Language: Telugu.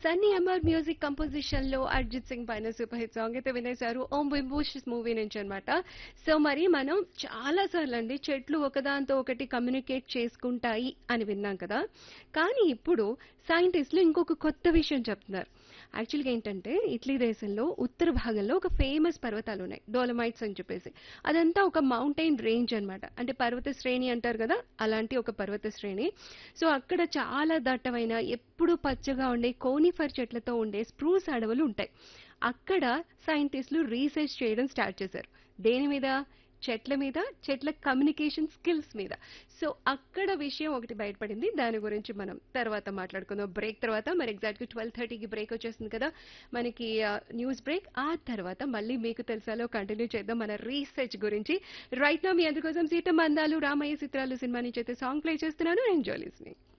సన్నీ ఎంఆర్ మ్యూజిక్ కంపోజిషన్ లో అర్జిత్ సింగ్ పైన సూపర్ హిట్ సాంగ్ అయితే వినేశారు ఓం వింబూష్ మూవీ నుంచి అన్నమాట సో మరి మనం చాలా సార్లు అండి చెట్లు ఒకదాంతో ఒకటి కమ్యూనికేట్ చేసుకుంటాయి అని విన్నాం కదా కానీ ఇప్పుడు సైంటిస్టులు ఇంకొక కొత్త విషయం చెప్తున్నారు యాక్చువల్గా ఏంటంటే ఇటలీ దేశంలో ఉత్తర భాగంలో ఒక ఫేమస్ పర్వతాలు ఉన్నాయి డోలమైట్స్ అని చెప్పేసి అదంతా ఒక మౌంటైన్ రేంజ్ అన్నమాట అంటే పర్వత శ్రేణి అంటారు కదా అలాంటి ఒక పర్వత శ్రేణి సో అక్కడ చాలా దట్టమైన ఎప్పుడూ పచ్చగా ఉండే కోనిఫర్ చెట్లతో ఉండే స్ప్రూస్ అడవులు ఉంటాయి అక్కడ సైంటిస్టులు రీసెర్చ్ చేయడం స్టార్ట్ చేశారు దేని మీద చెట్ల మీద చెట్ల కమ్యూనికేషన్ స్కిల్స్ మీద సో అక్కడ విషయం ఒకటి బయటపడింది దాని గురించి మనం తర్వాత మాట్లాడుకుందాం బ్రేక్ తర్వాత మరి ఎగ్జాక్ట్ గా ట్వెల్వ్ థర్టీకి బ్రేక్ వచ్చేస్తుంది కదా మనకి న్యూస్ బ్రేక్ ఆ తర్వాత మళ్ళీ మీకు తెలుసాలో కంటిన్యూ చేద్దాం మన రీసెర్చ్ గురించి రైట్ నా మీ అందుకోసం సీత మందాలు రామయ్య చిత్రాలు సినిమా నుంచి అయితే సాంగ్ ప్లే చేస్తున్నాను ఎంజాయ్ లిస్నింగ్